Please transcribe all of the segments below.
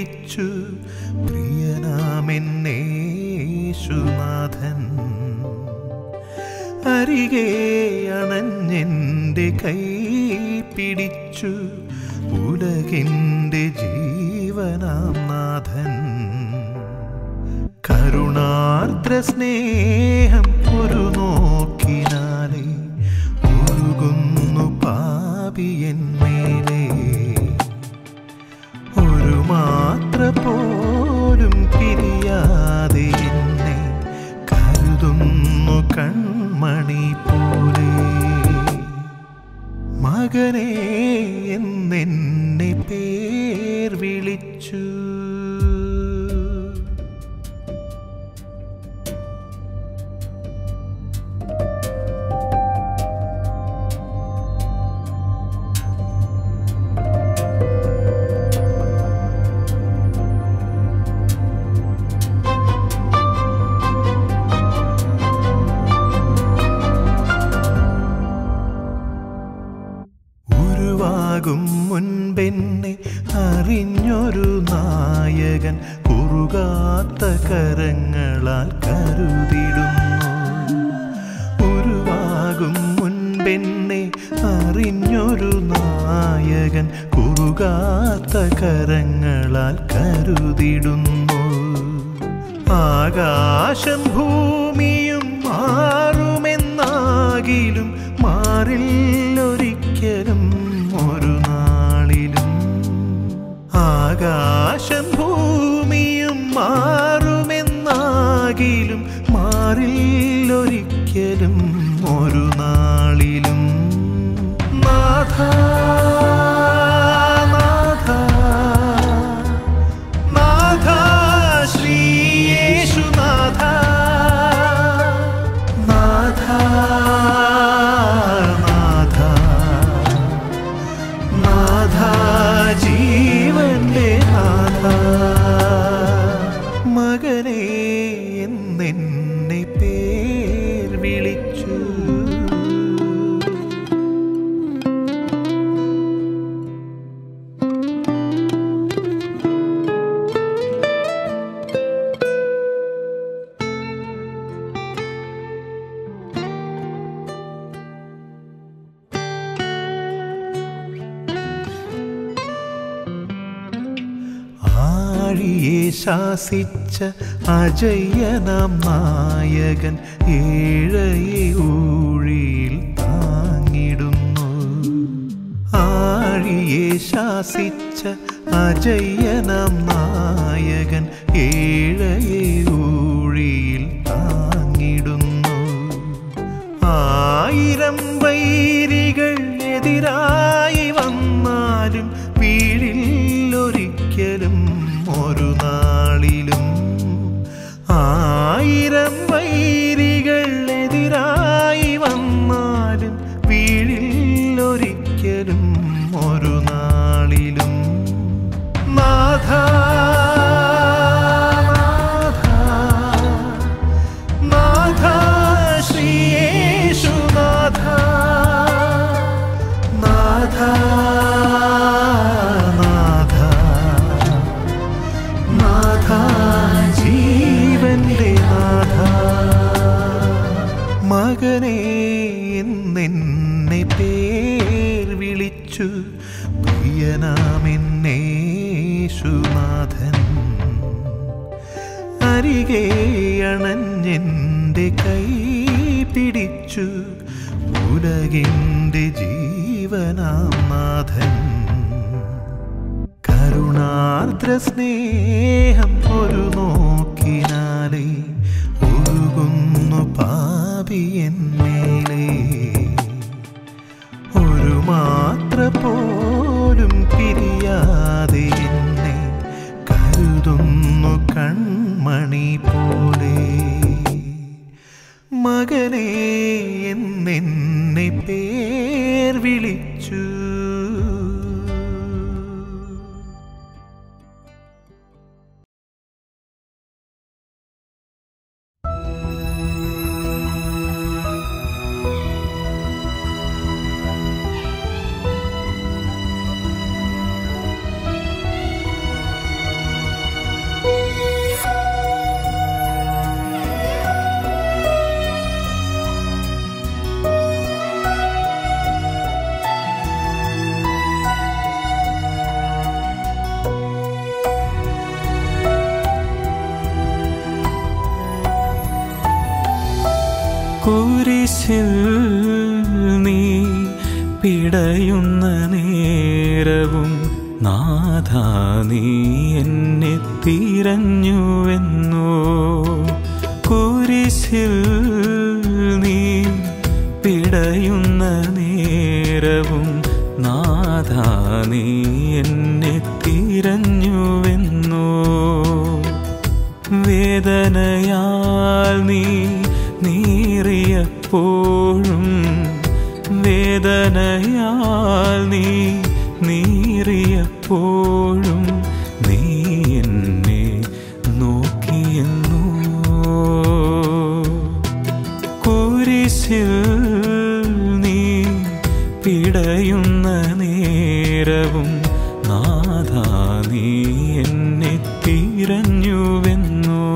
വിളിച്ചു പ്രിയനാമെന്നേശുനാഥൻ അരികെ അണഞ്ഞെൻ്റെ കൈ പിടിച്ചു ഉലകിൻ്റെ ജീവനാം നാഥൻ കരുണാർദ്ര സ്നേഹം ഒരു നോക്കിനാലേ ഒഴുകുന്നു പാപിയന്മേലേ ഒരു മാത്ര പോലും പിരിയാതെ എന്നെ കരുതുന്നു കൺമണി പോലെ മകനെ എന്നെന്നെ പേർ വിളിച്ചു ഉരുവാകും മുൻപെന്നെ അറിഞ്ഞൊരു നായകൻ കുറുകാത്ത കരങ്ങളാൽ കരുതിടുന്നു ഉരുവാകും മുൻപെന്നെ അറിഞ്ഞൊരു നായകൻ കുറുകാത്ത കരങ്ങളാൽ കരുതിടുന്നു ആകാശം ഭൂമിയും മാറുമെന്നാകിലും മാറില്ലൊരിക്കലും ഒരു നാളിലും ആകാശം ഭൂമിയും മാറുമെന്നാകിലും മാറില്ലൊരിക്കലും ഒരു നാളിലും നാഥ നാഥ നാഥ ശ്രീയേശുനാഥ നാഥ നാഥ നാഥ ജീവന്റെ നാഥ മകനെ എന്നെന്നെ പേർ വിളിച്ചു ആഴിയെ ശാസിച്ച അജയ്യനാം നായകൻ ഏഴയെ ഊഴിയിൽ താങ്ങിടുന്നു ആഴിയെ ശാസിച്ച അജയ്യനാം നായകൻ ഏഴയെ ഊഴിയിൽ താങ്ങിടുന്നു ആയിരം വൈരികൾ എതിരായി വന്നാലും വീഴില്ലൊരിക്കലും ഒരു നാളിലും ആയിരം വൈരികൾ എതിരായി വന്നാലും വീഴില്ലൊരിക്കലും ഒരു നാളിലും നാഥ നാഥ നാഥ ശ്രീയേശുനാഥ നാഥ നാഥ നാഥ ജീവന്റെ നാഥ മകനെ എന്നെന്നെ പേർ വിളിച്ചു പ്രിയനാമെന്നേശുനാഥൻ അരികെ അണഞ്ഞെൻ്റെ കൈ പിടിച്ചു ഉലകിൻ്റെ ജീവനാം നാഥൻ കരുണാർദ്ര സ്നേഹം ഒരു നോക്കിനാലേ ഒഴുകുന്നു പാപിയന്മേലേ ഒരു മാത്ര പോലും പിരിയാതെ എന്നെ കരുതുന്നു കൺമണി പോലെ മകനെ എന്നെന്നെ പേർ വിളിച്ചു കുരിശിൽ നീ പിടയുന്ന നേരവും നാഥ നീ എന്നെ തിരഞ്ഞുവെന്നോ കുരിശിൽ നീ പിടയുന്ന നേരവും നാഥ നീ എന്നെ തിരഞ്ഞുവെന്നോ വേദനയാൽ നീ നീറിയപ്പോഴും വേദനയാൽ നീ നീറിയപ്പോഴും നീ എന്നെ നോക്കിയെന്നു കുരിശിൽ നീ പിടയുന്ന നേരവും നാഥ നീ എന്നെ തിരഞ്ഞുവെന്നോ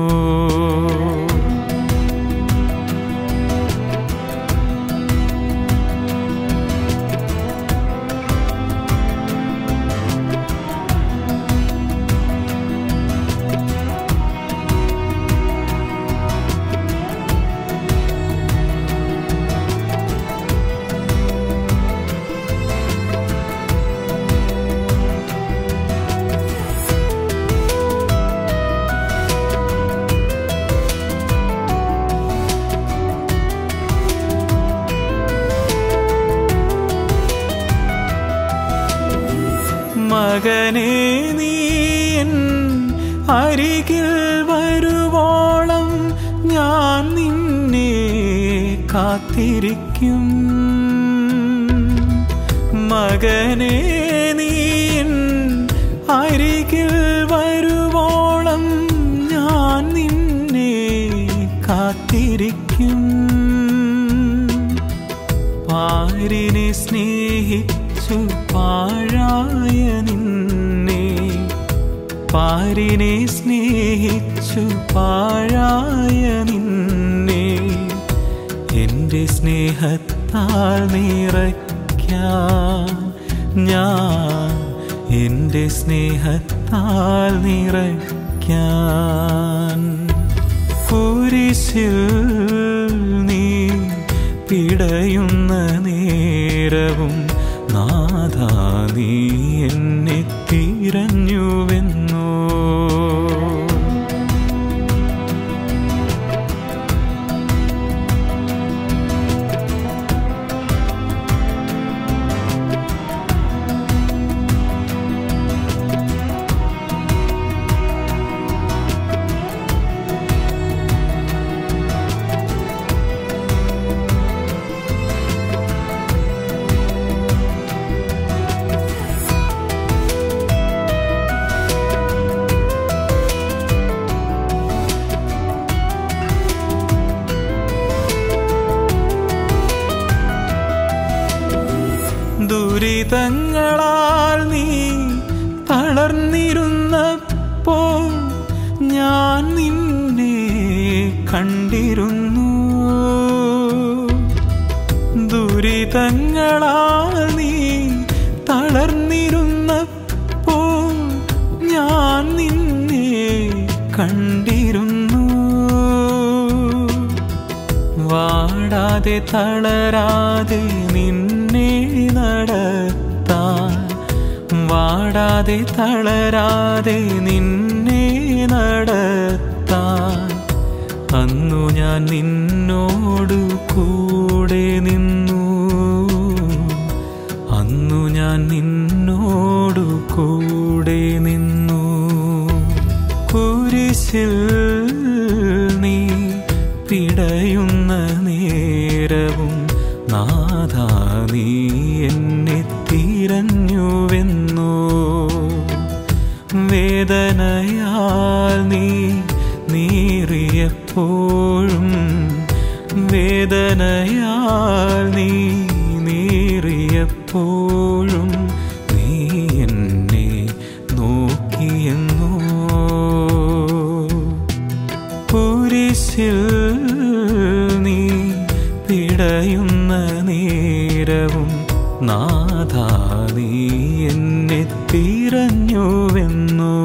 മകനെ നീ എൻ അരികിൽ വരുവോളം ഞാൻ നിന്നെ കാത്തിരിക്കും മകനെ നീ എൻ അരികിൽ വരുവോളം ഞാൻ നിന്നെ കാത്തിരിക്കും പാരിനെ സ്നേഹിച്ചു പാഴായ നിന്നെ പാരിനെ സ്നേഹിച്ചു പാഴായ നിന്നെ എൻ്റെ സ്നേഹത്താൽ നിറയ്ക്കാൻ ഞാൻ എൻ്റെ സ്നേഹത്താൽ നിറയ്ക്കാൻ കുരിശിൽ നീ പിടയുന്ന നേരവും നാഥ നീ എന്നെ തിരഞ്ഞുവെന്നോ ദുരിതങ്ങളാൽ നീ തളർന്നിരുന്നപ്പോൾ ഞാൻ നിന്നെ കണ്ടിരുന്നു ദുരിതങ്ങളാൽ നീ തളർന്നിരുന്നപ്പോൾ ഞാൻ നിന്നെ കണ്ടിരുന്നു വാടാതെ തളരാതെ നിന്നെ നടത്താൻ വാടാതെ തളരാതെ നിന്നെ നടത്താൻ അന്നു ഞാൻ നിന്നോട് കൂടെ നിന്നു അന്നു ഞാൻ നിന്നോടു കൂടെ നിന്നു കുരിശിൽ നീ പിടയുന്ന നേരവും നാഥ നീ എന്നെ തിരഞ്ഞുവെന്നോ വേദനയാൽ നീ നീറിയപ്പോഴും വേദനയാൽ നീ നീറിയപ്പോഴും നീ എന്നെ നോക്കിയെന്നോ കുരിശിൽ നീ പിടയുന്ന നേരവും നാഥ നീ എന്നെ തിരഞ്ഞുവെന്നോ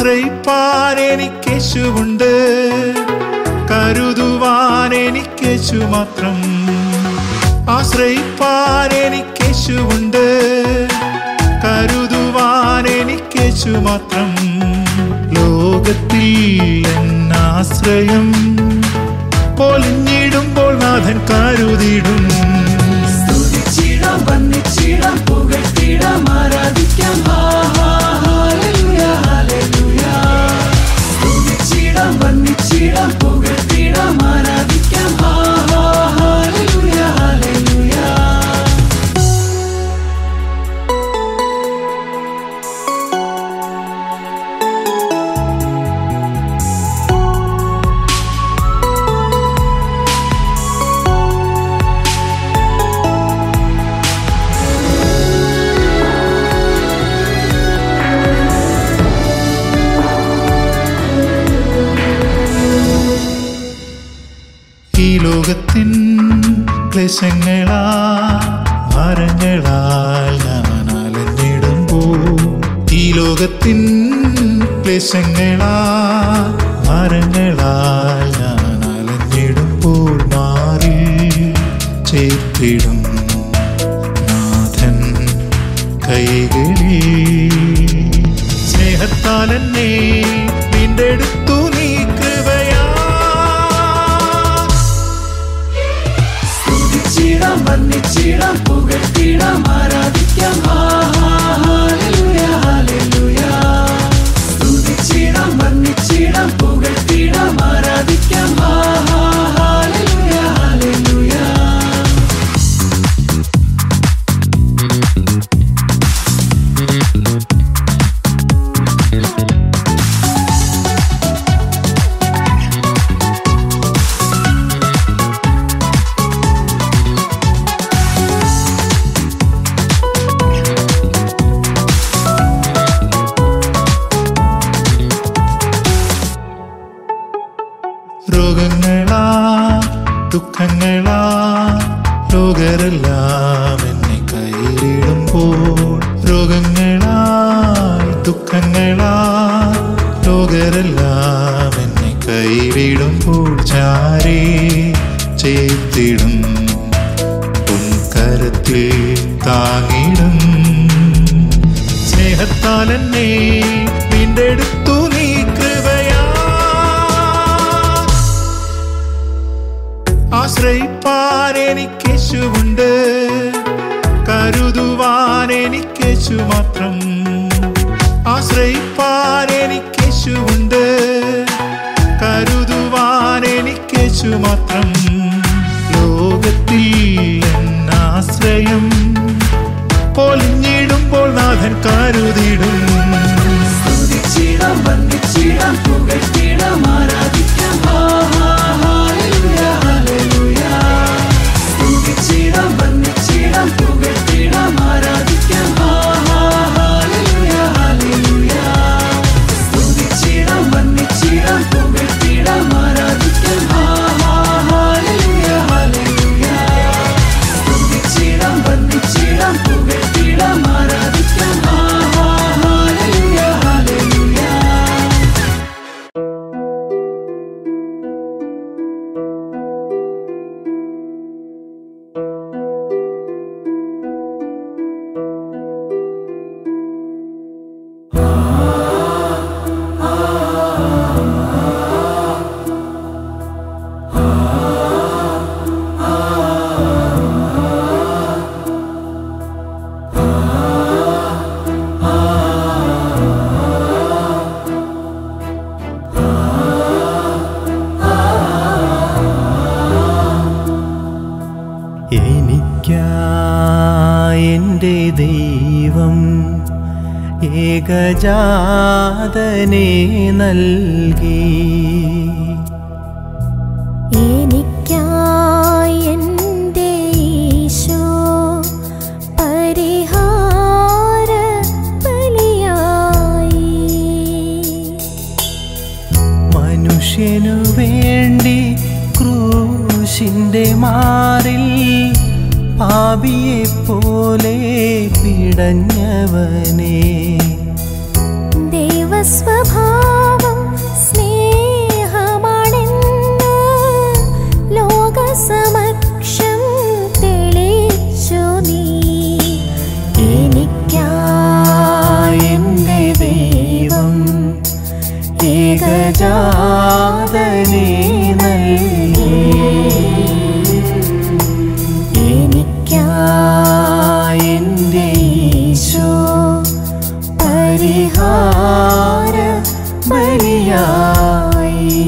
ആശ്രയിപ്പാൻ എനിക്കേശുവുണ്ട് കരുതുവാൻ എനിക്കേശു മാത്രം ആശ്രയിപ്പാൻ എനിക്കേശുവുണ്ട് കരുതുവാൻ എനിക്കേശു മാത്രം ലോകത്തിൽ എന്നാശ്രയം പൊലിഞ്ഞിടുമ്പോൾ നാഥൻ കരുതിടും സ്തുതിച്ചിടാം വന്ദിച്ചിടാം പുകഴ്ത്തിടാം ആരാധിക്കാം ഹാ, ഹാ, ഹാലലൂയ, ഹാലലൂയ. സ്തുതിച്ചിടാം വന്ദിച്ചിടാം പുകഴ്ത്തിടാം ആരാധിക്കാം ഹാ, ഹാ, ഹാലലൂയ, ഹാലലൂയ. ഈ ലോകത്തിൻ ക്ലേശങ്ങളാ ഭാരങ്ങളാൽ ഞാൻ അലഞ്ഞിടുമ്പോ ഈ ലോകത്തിൻ ക്ലേശങ്ങളാ ഭാരങ്ങളാൽ ഞാൻ അലഞ്ഞിടുമ്പോൾ മാറി ചേർത്തിടും നാഥൻ കൈകളിൽ സ്നേഹത്താൽ എന്നെ വീണ്ടെടുത്തു നീ കൃപയാ സ്തുതിച്ചിടാം വന്ദിച്ചിടാം പുകഴ്ത്തിടാം ആരാധിക്കാം ഹാ, ഹാ, ഹാലലൂയ, ഹാലലൂയ. സ്തുതിച്ചിടാം വന്ദിച്ചിടാം പുകഴ്ത്തിടാം ആരാധിക്കാം ഹാ, ഹാ, ഹാലലൂയ, ഹാലലൂയ. രോഗങ്ങളാ ദുഃഖങ്ങളാ ലോകരെല്ലാം എന്നെ കൈയിടുമ്പോൾ രോഗങ്ങളാ ദുഃഖങ്ങളാ ലോകരെല്ലാം എന്നെ കൈവിടുമ്പോൾ ചാരേ ചേർത്തിടും പൊൻകരത്തിൽ താങ്ങിടും സ്നേഹത്താൽ എന്നെ വീണ്ടെടുത്തു നീ കൃപയാ ആശ്രയിപ്പാൻ എനിക്കേശുവുണ്ട് കരുതുവാൻ എനിക്കേശു മാത്രം ആശ്രയിപ്പാൻ എനിക്കേശുവുണ്ട് കരുതുവാൻ എനിക്കേശു മാത്രം ലോകത്തിൽ എന്നാശ്രയം പൊലിഞ്ഞിടുമ്പോൾ നാഥൻ കരുതിടും സ്തുതിച്ചിടാം വന്ദിച്ചിടാം പുകഴ്ത്തിടാം ആരാധിക്കാം ഹാ, ഹാ, ഹാലലൂയ, ഹാലലൂയ. സ്തുതിച്ചിടാം വന്ദിച്ചിടാം പുകഴ്ത്തിടാം ആരാധിക്കാം ഹാ, ഹാ, ഹാലലൂയ, ഹാലലൂയ. സ്തുതിച്ചിടാം വന്ദിച്ചിടാം പുകഴ്ത്തിടാം ആരാധിക്കാം ഹാ, ഹാ, ഹാലലൂയ, ഹാലലൂയ. സ്തുതിച്ചിടാം വന്ദിച്ചിടാം പുകഴ്ത്തിടാം ആരാധിക്കാം ഹാ, ഹാ, ഹാലലൂയ, ഹാലലൂയ. എനിക്കായെൻ്റെ ദൈവം ഏകജാതനെ നൽകി എനിക്കായി എൻ്റെ ഈശോ പരിഹാര ബലിയായി മനുഷ്യനു വേണ്ടി ക്രൂശിൻ്റെ മാറിൽ പാപിയെ പോലെ പിടഞ്ഞവനെ ദൈവ ദൈവസ്വഭാവം സ്നേഹമാണെന്ന് ലോകസമക്ഷം തെളിച്ചു നീ എനിക്കായെന്റെ ദൈവം ഏകജാതനെ നൽകി എനിക്കായെന്റെ ഈശോ പരിഹാര ബലിയായി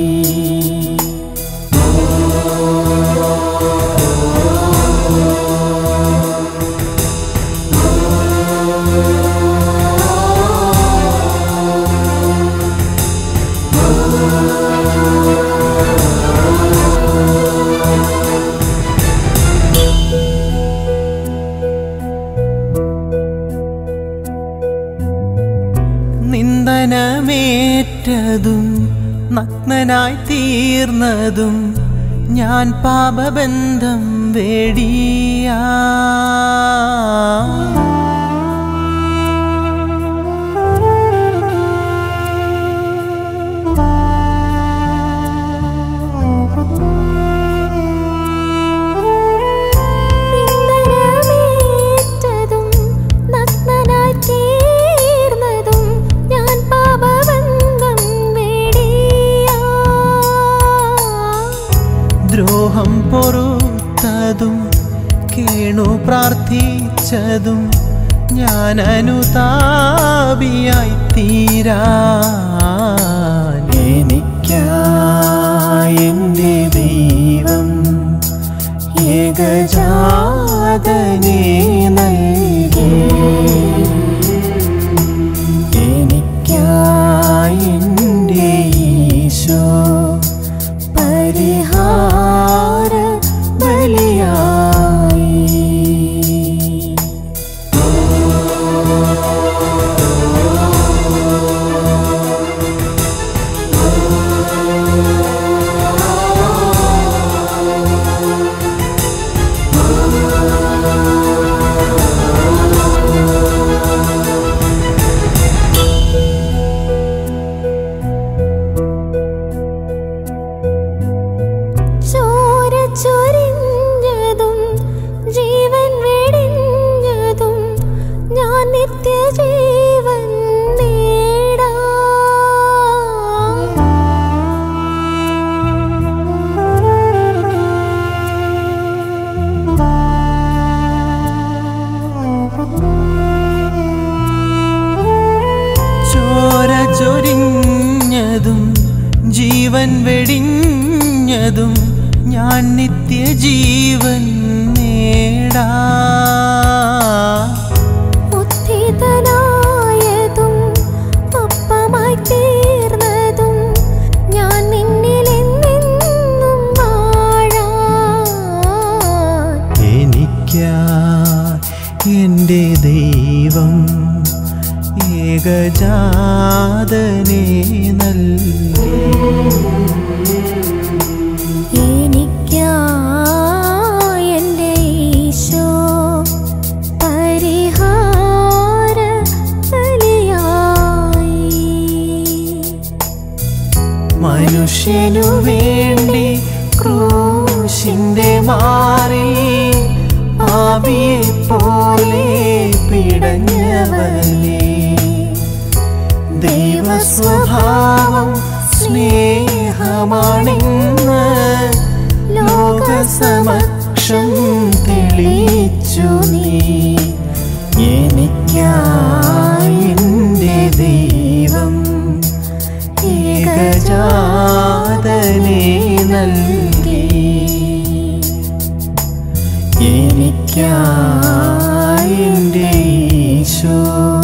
നിന്ദനമേറ്റതും നഗ്നനായി തീർന്നതും ഞാൻ പാപബന്ധം വേടിയാ നിന്ദനമേറ്റതും നഗ്നനായി തീർന്നതും ഞാൻ പാപബന്ധം വേടിയാ ദ്രോഹം പൊറുത്തതും കേണു പ്രാർത്ഥിച്ചതും ഞാൻ അനുതാപിയായി തീരാൻ എനിക്കായെന്റെ ദൈവം ഏകജാതനെ നൽകി എനിക്കായെന്റെ ഈശോ പരിഹാര ബലിയായി ചോര ചൊരിഞ്ഞതും ജീവൻ വെടിഞ്ഞതും ഞാൻ നിത്യജീവൻ നേടാം ചോര ചൊരിഞ്ഞതും ജീവൻ വെടിഞ്ഞതും ഞാൻ നിത്യജീവൻ നേടാ ഉത്ഥിതനായതും ഒപ്പമായി തീർന്നതും ഞാൻ നിന്നിൽ എന്നെന്നും വാഴാൻ എനിക്കാ എൻ്റെ ദൈവം ഏകജാതനെ നൽകി എനിക്കായി എൻ്റെ ഈശോ പരിഹാര ബലിയായി മനുഷ്യനു വേണ്ടി ക്രൂശിന്റെ മാറി ആവിയെ പോലെ പിടഞ്ഞവനെ ദൈവസ്വഭാവം സ്നേഹമാണെന്ന് ലോകസമക്ഷം തെളിച്ചു നീ എനിക്കായി എൻ്റെ ദൈവം ഏകജാതനെ നൽകി എനിക്കായി എൻ്റെ ഈശോ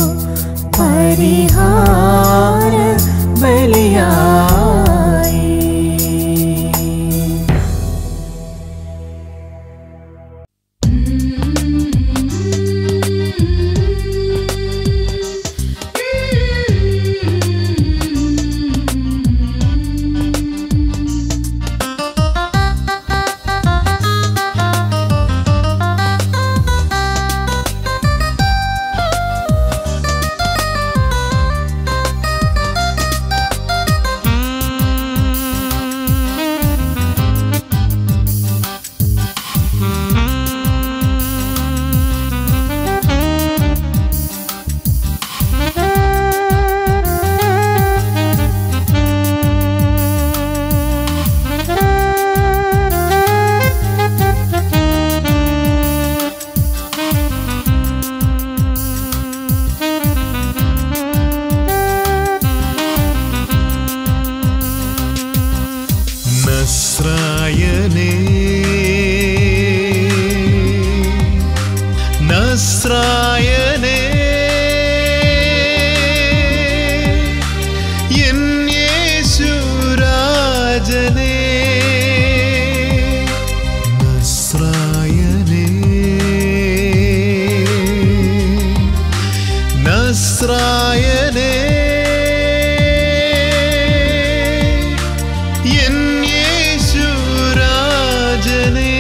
പരിഹാര ബലിയായി ും നസ്രായനേ നസ്രായനേ എൻ യേശുരാജനേ നസ്രായനേ നസ്രായനേ എൻ യേശുരാജനേ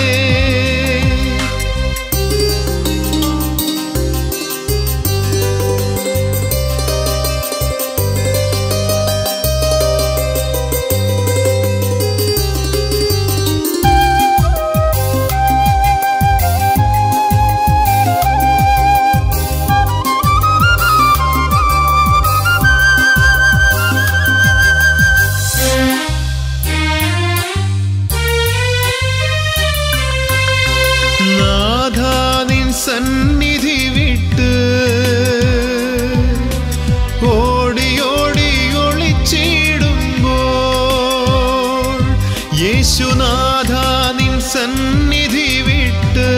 നാഥാ നിൻ സന്നിധി വിട്ട് ഓടി ഓടി ഒളിച്ചിടുമ്പോൾ യേശുനാഥ നിൻ സന്നിധി വിട്ട്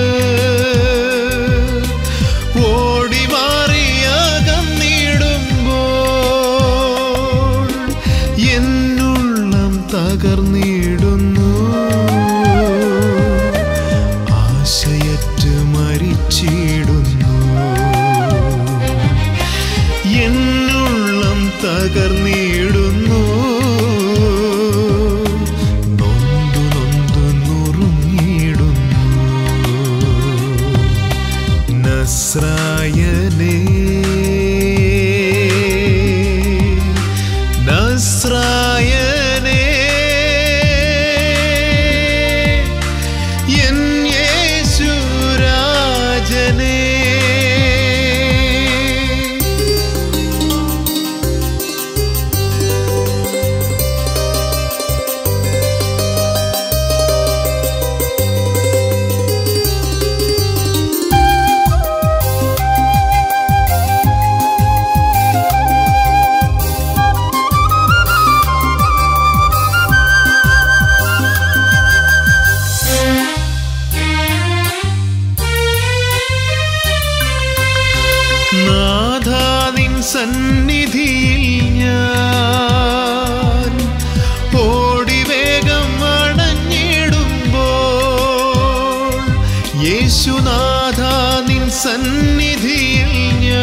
ഓടി മാറിയകന്നിടുമ്പോൾ എന്നുള്ളം തകർന്നിടുന്നു ആശയറ്റ് മരിച്ചിടുന്നു എന്നുള്ളം തകർന്നിടുന്നു നൊന്തു നൊന്തു നുറുങ്ങിടുന്നു നസ്രായനേ നസ്രായനേ എൻ യേശുരാജനേ നാഥാ നിൻ സന്നിധിയിൽ ഞാൻ ഓടി വേഗം അണഞ്ഞിടുമ്പോൾ യേശുനാഥ നിൻ സന്നിധിയിൽ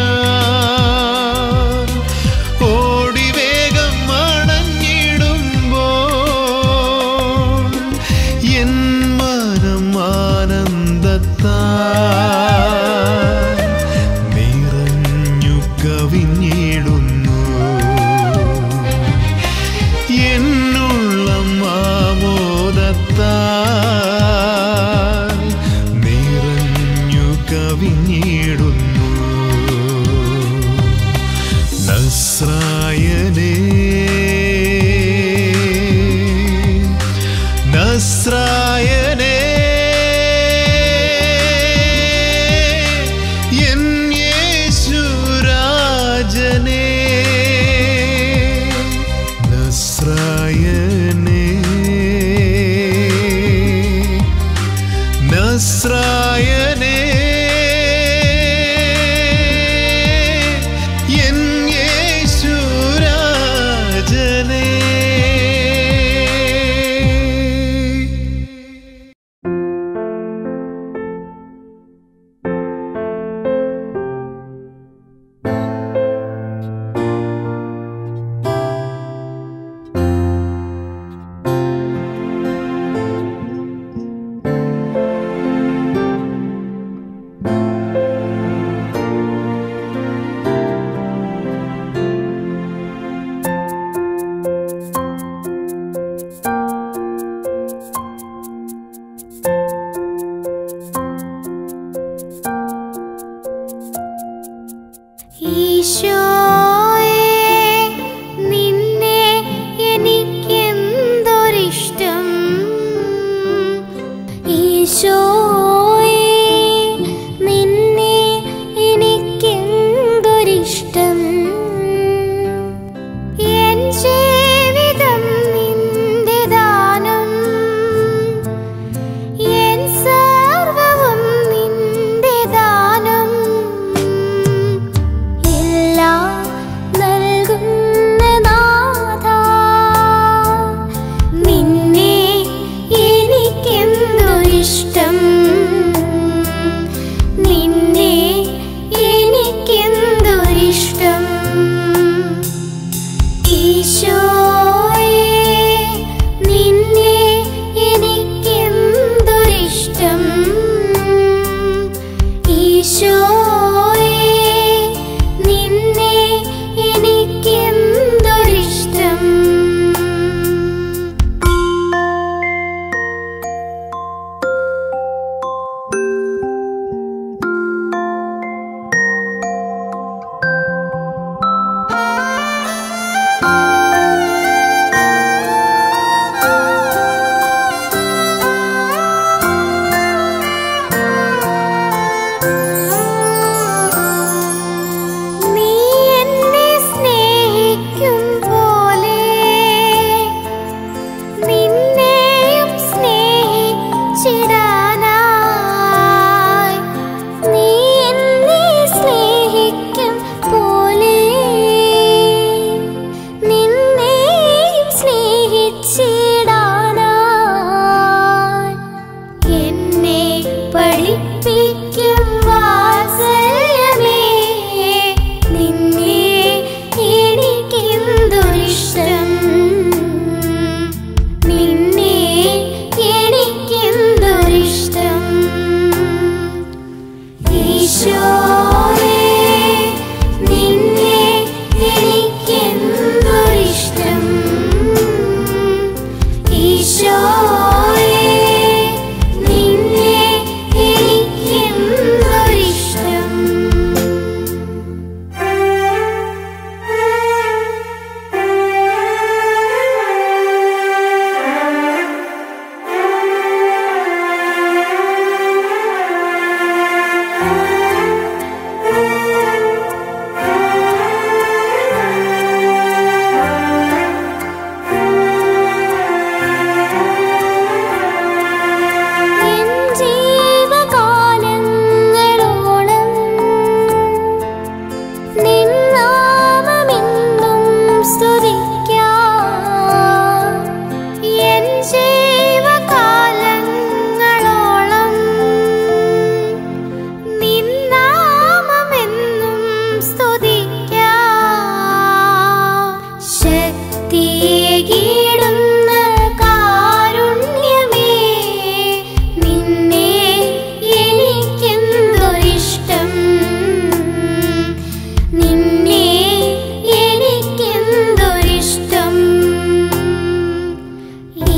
ഞാൻ ഓടി വേഗം അണഞ്ഞിടുമ്പോൾ എൻ മനം ആനന്ദത്താൽ നിറഞ്ഞു കവിഞ്ഞിടുന്നു എന്നുള്ളം ആമോദത്താൽ നിറഞ്ഞു കവിഞ്ഞിടുന്നു നസ്രായനേ നസ്രായനേ എൻ യേശുരാജനേ നസ്രായനേ നസ്രായനേ എൻ യേശുരാജനേ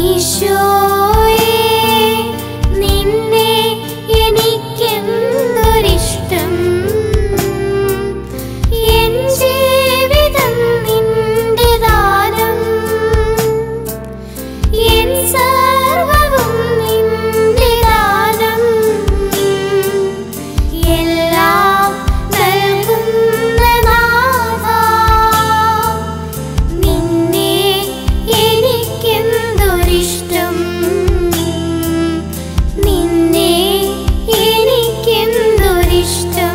ഈശോയേ നിന്നെ എനിക്കെന്തൊരിഷ്ടം എൻ ജീവിതം നിന്റെ ദാനം എൻ സർവ്വവും നിന്റെ ദാനം എല്ലാം നൽകുന്ന നാഥാ നിന്നെ എനിക്കെന്തൊരിഷ്ടം നിന്നെ എനിക്കെന്തൊരിഷ്ടം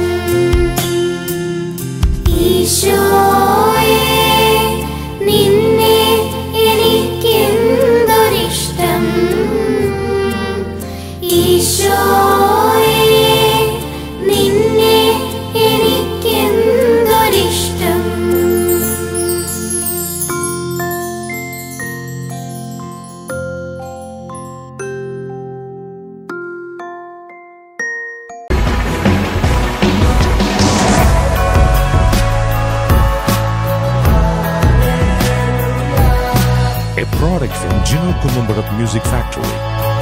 ഈശോയേ നിന്നെ എനിക്കെന്തൊരിഷ്ടം ഈശോയേ നിന്നെ എനിക്കെന്തൊരിഷ്ടം a product from Gino Columbarat Music Factory.